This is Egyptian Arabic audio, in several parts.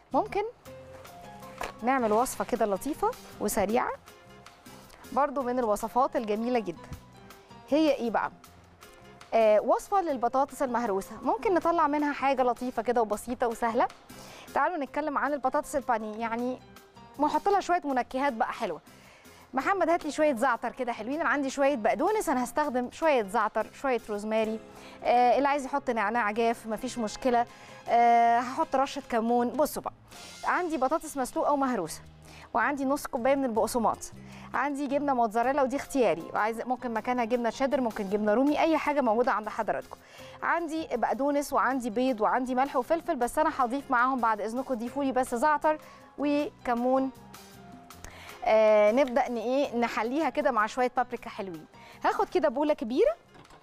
ممكن نعمل وصفه كده لطيفه وسريعه برضو من الوصفات الجميله جدا هي ايه بقى آه وصفه للبطاطس المهروسه ممكن نطلع منها حاجه لطيفه كده وبسيطه وسهله تعالوا نتكلم عن البطاطس البانيه يعني نحط لها شويه منكهات بقى حلوه محمد هات لي شويه زعتر كده حلوين انا عندي شويه بقدونس انا هستخدم شويه زعتر شويه روزماري آه اللي عايز يحط نعناع جاف مفيش مشكله آه هحط رشه كمون بصوا بقى عندي بطاطس مسلوقه ومهروسه وعندي نص كوبايه من البقسماط عندي جبنه موتزاريلا ودي اختياري وعايز ممكن مكانها جبنه شيدر ممكن جبنه رومي اي حاجه موجوده عند حضراتكم عندي بقدونس وعندي بيض وعندي ملح وفلفل بس انا هضيف معاهم بعد اذنكم ضيفوا لي بس زعتر وكمون آه نبدا ن ايه نحليها كده مع شويه بابريكا حلوين هاخد كده بوله كبيره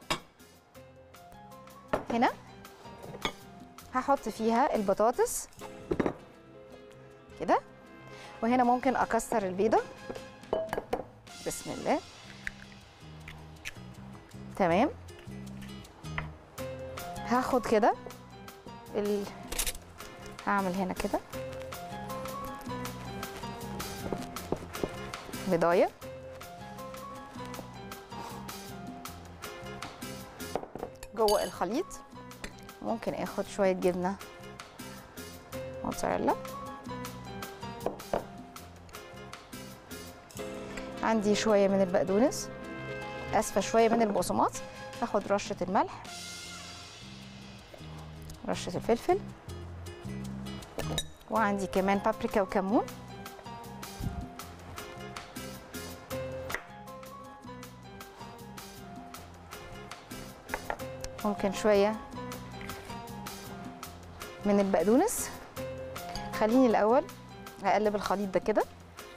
هنا هحط فيها البطاطس كده وهنا ممكن اكسر البيضه بسم الله تمام هاخد كده ال... هعمل هنا كده بضايه جوه الخليط ممكن اخد شويه جبنه موتزاريلا عندي شويه من البقدونس اسفه شويه من البقسماط هاخد رشه الملح رشه الفلفل وعندي كمان بابريكا وكمون ممكن شويه من البقدونس خليني الاول اقلب الخليط ده كده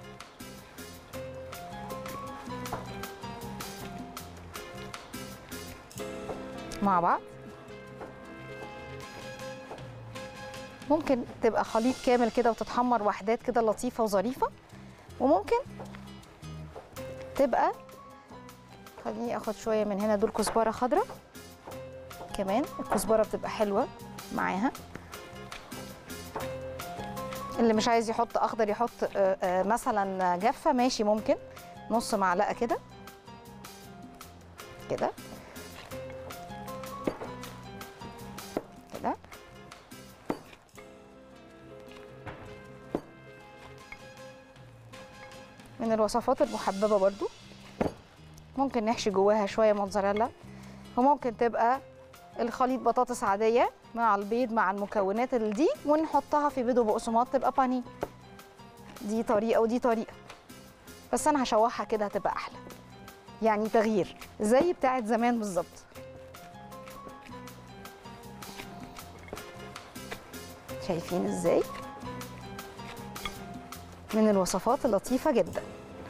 مع بعض ممكن تبقى خليط كامل كده وتتحمر وحدات كده لطيفه وظريفه وممكن تبقى خليني اخد شويه من هنا دول كزبره خضراء كمان الكزبره بتبقى حلوه معاها اللي مش عايز يحط اخضر يحط آه، آه، مثلا جافه ماشي ممكن نص معلقه كده كده كده من الوصفات المحببه برضو ممكن نحشي جواها شويه موتزاريلا وممكن تبقى الخليط بطاطس عاديه مع البيض مع المكونات اللي دي ونحطها في بيض وبقسماط تبقى بانيه دي طريقه ودي طريقه بس انا هشوحها كده هتبقى احلى يعني تغيير زي بتاعه زمان بالظبط شايفين ازاي من الوصفات اللطيفه جدا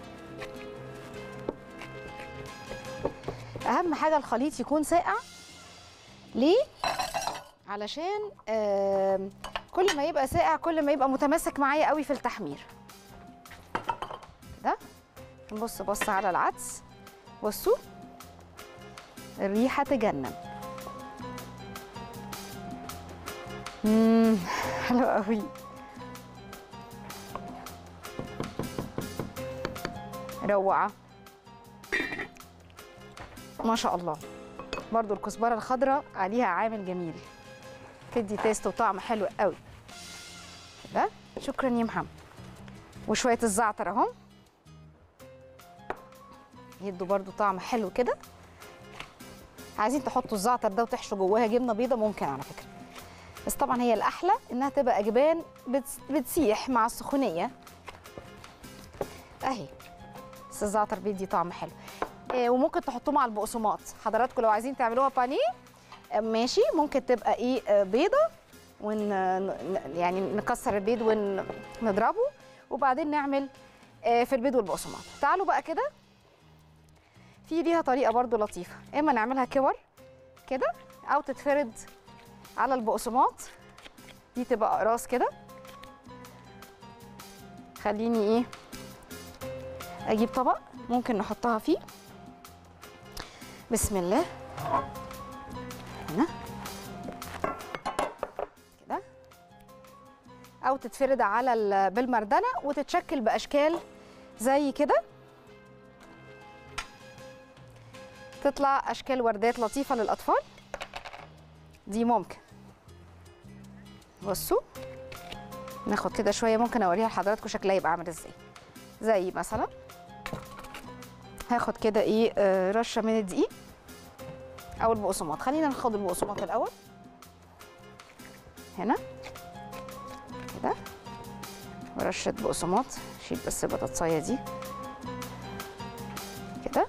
اهم حاجه الخليط يكون ساقع ليه علشان آم، كل ما يبقى ساقع كل ما يبقى متماسك معايا قوي في التحمير ده نبص بص على العدس بصوا الريحه تجنن امم حلو قوي روعه ما شاء الله برضو الكزبره الخضراء عليها عامل جميل تدي تيست وطعم حلو قوي كده شكرا يا محمد وشويه الزعتر اهو يدوا برضو طعم حلو كده عايزين تحطوا الزعتر ده وتحشوا جواها جبنه بيضه ممكن على فكره بس طبعا هي الاحلى انها تبقى جبان بتس- بتسيح مع السخونيه اهي بس الزعتر بيدي طعم حلو آه، وممكن تحطوه مع البقسماط حضراتكم لو عايزين تعملوها بانيه آه، ماشي ممكن تبقى ايه آه، بيضه ون ن- يعني نكسر البيض ونضربه وبعدين نعمل آه، في البيض والبقسماط تعالوا بقى كده في ليها طريقه برضو لطيفه اما نعملها كور كده او تتفرد على البقسماط دي تبقى اقراص كده خليني ايه اجيب طبق ممكن نحطها فيه بسم الله هنا كده او تتفرد على ال- بالمردنه وتتشكل باشكال زي كده تطلع اشكال وردات لطيفه للاطفال دي ممكن بصوا ناخد كده شويه ممكن اوريها لحضراتكم شكلها يبقى عامل ازاي زي مثلا هاخد كده ايه آه، رشه من الدقيق او البقسماط خلينا ناخد البقسماط الاول هنا كده ورشه بقسماط شيل بس البطاطسايه دي كده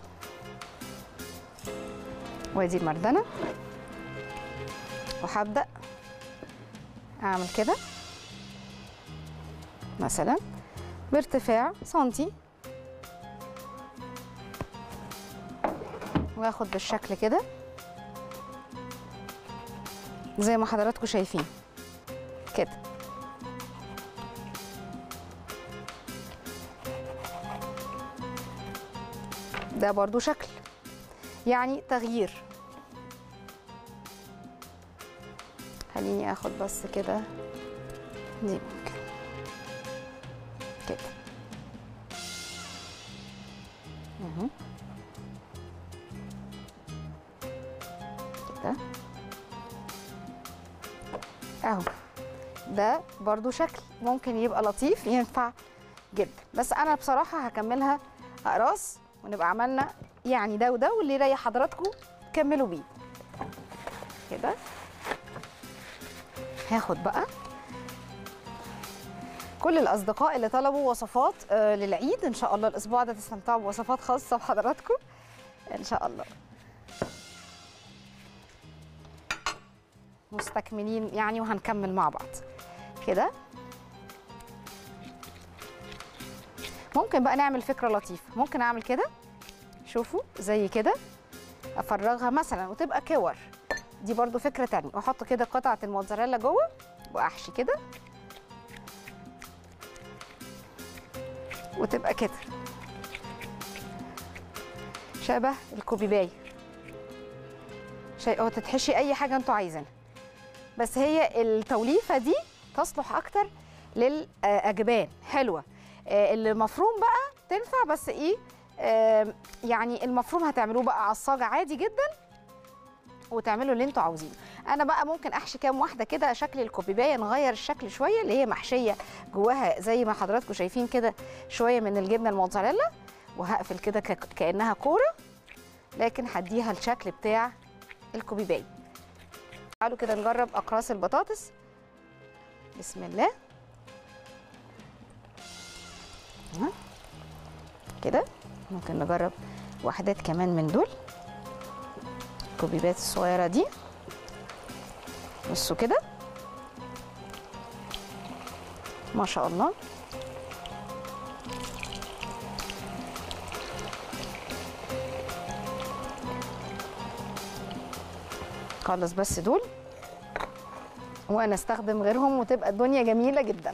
وادي المردنه وهبدا اعمل كده مثلا بارتفاع سنتي واخد بالشكل كده زي ما حضراتكم شايفين كده ده برضو شكل يعني تغيير خليني اخد بس كده دي ممكن كده اهو كده اهو ده برضو شكل ممكن يبقى لطيف ينفع جدا بس انا بصراحه هكملها اقراص ونبقى عملنا يعني ده وده واللي يريح حضراتكم كملوا بيه كده هاخد بقى كل الاصدقاء اللي طلبوا وصفات آه، للعيد ان شاء الله الاسبوع ده تستمتعوا بوصفات خاصه بحضراتكم ان شاء الله مستكملين يعني وهنكمل مع بعض كده ممكن بقى نعمل فكره لطيفه ممكن اعمل كده شوفوا زي كده افرغها مثلا وتبقى كور دي برضو فكره تانية واحط كده قطعه الموتزاريلا جوه واحشي كده وتبقى كده شبه الكوبيباي شيء هو تتحشي اي حاجه انتوا عايزينها بس هي التوليفه دي تصلح اكتر للاجبان حلوه آه، اللي مفروم بقى تنفع بس ايه آه، يعني المفروم هتعملوه بقى عصاجه عادي جدا وتعملوا اللي انتوا عاوزينه انا بقى ممكن احشي كام واحده كده شكل الكوبيبايه نغير الشكل شويه اللي هي محشيه جواها زي ما حضراتكم شايفين كده شويه من الجبنه الموتزاريلا وهقفل كده ك- كانها كوره لكن هديها الشكل بتاع الكوبيباي تعالوا كده نجرب اقراص البطاطس بسم الله ها. كده ممكن نجرب وحدات كمان من دول الكوبيبات الصغيره دي بصوا كده ما شاء الله خلص بس دول وانا استخدم غيرهم وتبقى الدنيا جميله جدا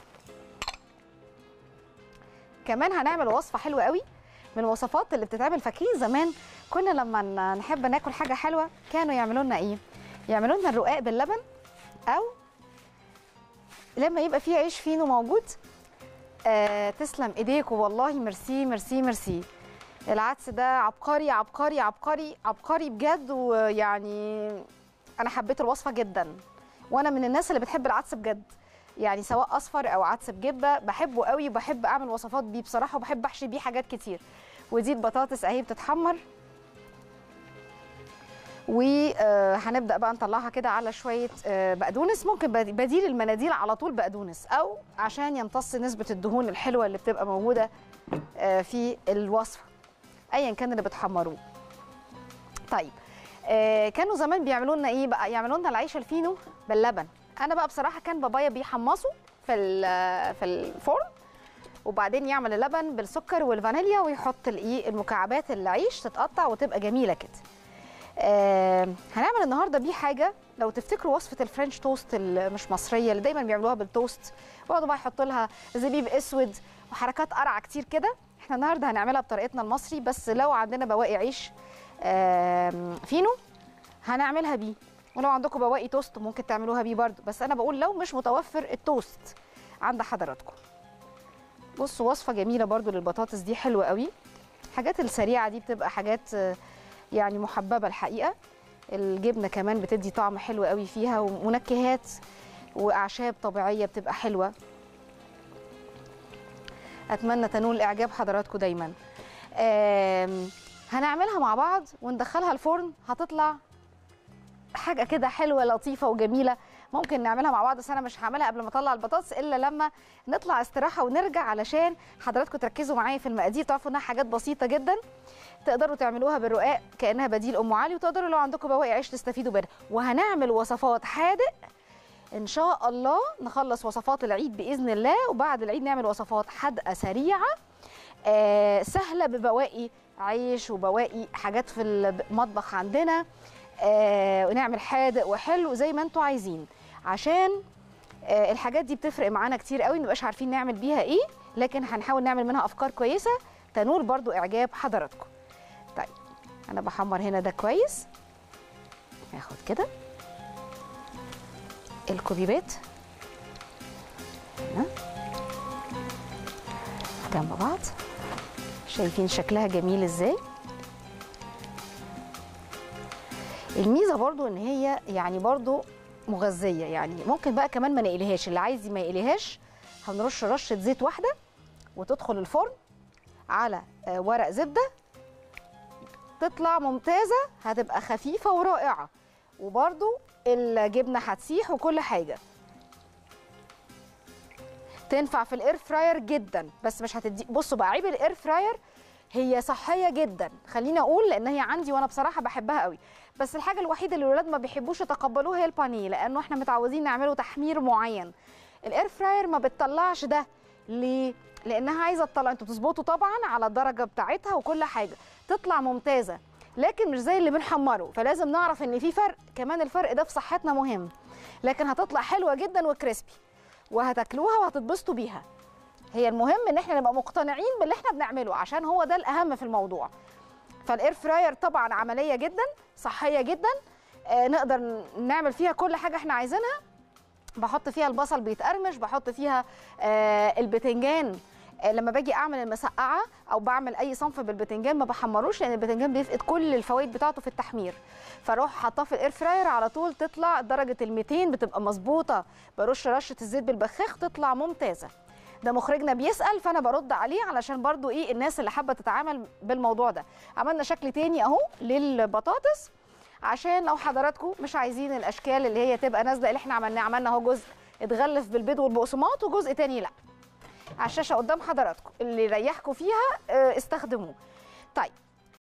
كمان هنعمل وصفه حلوه قوي من الوصفات اللي بتتعمل فاكرين زمان كنا لما ن- نحب ناكل حاجه حلوه كانوا يعملوا لنا ايه يعملوا لنا الرقاق باللبن او لما يبقى فيه عيش فينو موجود آه تسلم ايديكم والله ميرسي ميرسي ميرسي العدس ده عبقري عبقري عبقري عبقري بجد ويعني انا حبيت الوصفه جدا وانا من الناس اللي بتحب العدس بجد يعني سواء اصفر او عدس بجبه بحبه قوي وبحب اعمل وصفات بيه بصراحه وبحب احشي بيه حاجات كتير ودي البطاطس اهي بتتحمر وهنبدا بقى نطلعها كده على شويه آه، بقدونس ممكن بدي- بديل المناديل على طول بقدونس او عشان يمتص نسبه الدهون الحلوه اللي بتبقى موجوده آه، في الوصفه ايا كان اللي بتحمروه طيب آه، كانوا زمان بيعملوا لنا ايه بقى يعملوا لنا العيش الفينو باللبن انا بقى بصراحه كان بابايا بيحمصه في ال- في الفرن وبعدين يعمل اللبن بالسكر والفانيليا ويحط الايه المكعبات العيش تتقطع وتبقى جميله كده آه هنعمل النهارده بيه حاجه لو تفتكروا وصفه الفرنش توست اللي مش مصريه اللي دايما بيعملوها بالتوست ويقعدوا بقى يحطوا لها زبيب اسود وحركات قرعه كتير كده احنا النهارده هنعملها بطريقتنا المصري بس لو عندنا بواقي عيش آم، فينو هنعملها بيه ولو عندكم بواقي توست ممكن تعملوها بيه برضو بس انا بقول لو مش متوفر التوست عند حضراتكم بصوا وصفه جميله برضو للبطاطس دي حلوه قوي الحاجات السريعه دي بتبقى حاجات آه، يعني محببه الحقيقه الجبنه كمان بتدي طعم حلو قوي فيها ومنكهات واعشاب طبيعيه بتبقى حلوه اتمنى تنول اعجاب حضراتكم دايما آم، هنعملها مع بعض وندخلها الفرن هتطلع حاجه كده حلوه لطيفه وجميله ممكن نعملها مع بعض بس انا مش هعملها قبل ما اطلع البطاطس الا لما نطلع استراحه ونرجع علشان حضراتكم تركزوا معايا في المقادير تعرفوا انها حاجات بسيطه جدا تقدروا تعملوها بالرقاق كانها بديل ام علي وتقدروا لو عندكم بواقي عيش تستفيدوا منها وهنعمل وصفات حادق ان شاء الله نخلص وصفات العيد باذن الله وبعد العيد نعمل وصفات حادقه سريعه آه سهله ببواقي عيش وبواقي حاجات في المطبخ عندنا آه ونعمل حادق وحلو زي ما انتوا عايزين عشان آه الحاجات دي بتفرق معانا كتير قوي مبقاش عارفين نعمل بيها ايه لكن هنحاول نعمل منها افكار كويسه تنول برضو اعجاب حضراتكم طيب انا بحمر هنا ده كويس هاخد كده الكوبيبات هنا جنب بعض شايفين شكلها جميل ازاي الميزه برضو ان هي يعني برضو مغذيه يعني ممكن بقى كمان ما نقليهاش اللي عايز ما يقليهاش هنرش رشه زيت واحده وتدخل الفرن على آه، ورق زبده تطلع ممتازه هتبقى خفيفه ورائعه وبرضو الجبنه هتسيح وكل حاجه تنفع في الاير فراير جدا بس مش هتدي بصوا بقى عيب الاير فراير هي صحيه جدا خليني اقول لان هي عندي وانا بصراحه بحبها قوي بس الحاجه الوحيده اللي الولاد ما بيحبوش يتقبلوها هي البانيه لانه احنا متعودين نعمله تحمير معين الاير فراير ما بتطلعش ده ليه لانها عايزه تطلع انتوا بتظبطوا طبعا على الدرجه بتاعتها وكل حاجه تطلع ممتازه لكن مش زي اللي بنحمره فلازم نعرف ان في فرق كمان الفرق ده في صحتنا مهم لكن هتطلع حلوه جدا وكريسبي وهتاكلوها وهتتبسطوا بيها هي المهم ان احنا نبقى مقتنعين باللي احنا بنعمله عشان هو ده الاهم في الموضوع فالاير فراير طبعا عمليه جدا صحيه جدا آه نقدر نعمل فيها كل حاجه احنا عايزينها بحط فيها البصل بيتقرمش بحط فيها آه البتنجان آه لما باجي اعمل المسقعه او بعمل اي صنف بالبتنجان ما بحمروش لان البتنجان بيفقد كل الفوائد بتاعته في التحمير فاروح حاطاه في الاير فراير على طول تطلع درجه ال 200 بتبقى مظبوطه برش رشه الزيت بالبخاخ تطلع ممتازه ده مخرجنا بيسال فانا برد عليه علشان برضو ايه الناس اللي حابه تتعامل بالموضوع ده عملنا شكل تاني اهو للبطاطس عشان لو حضراتكم مش عايزين الاشكال اللي هي تبقى نازله اللي احنا عملناه عملنا اهو جزء اتغلف بالبيض والبقسماط وجزء تاني لا على الشاشه قدام حضراتكم اللي يريحكم فيها اه، استخدموه طيب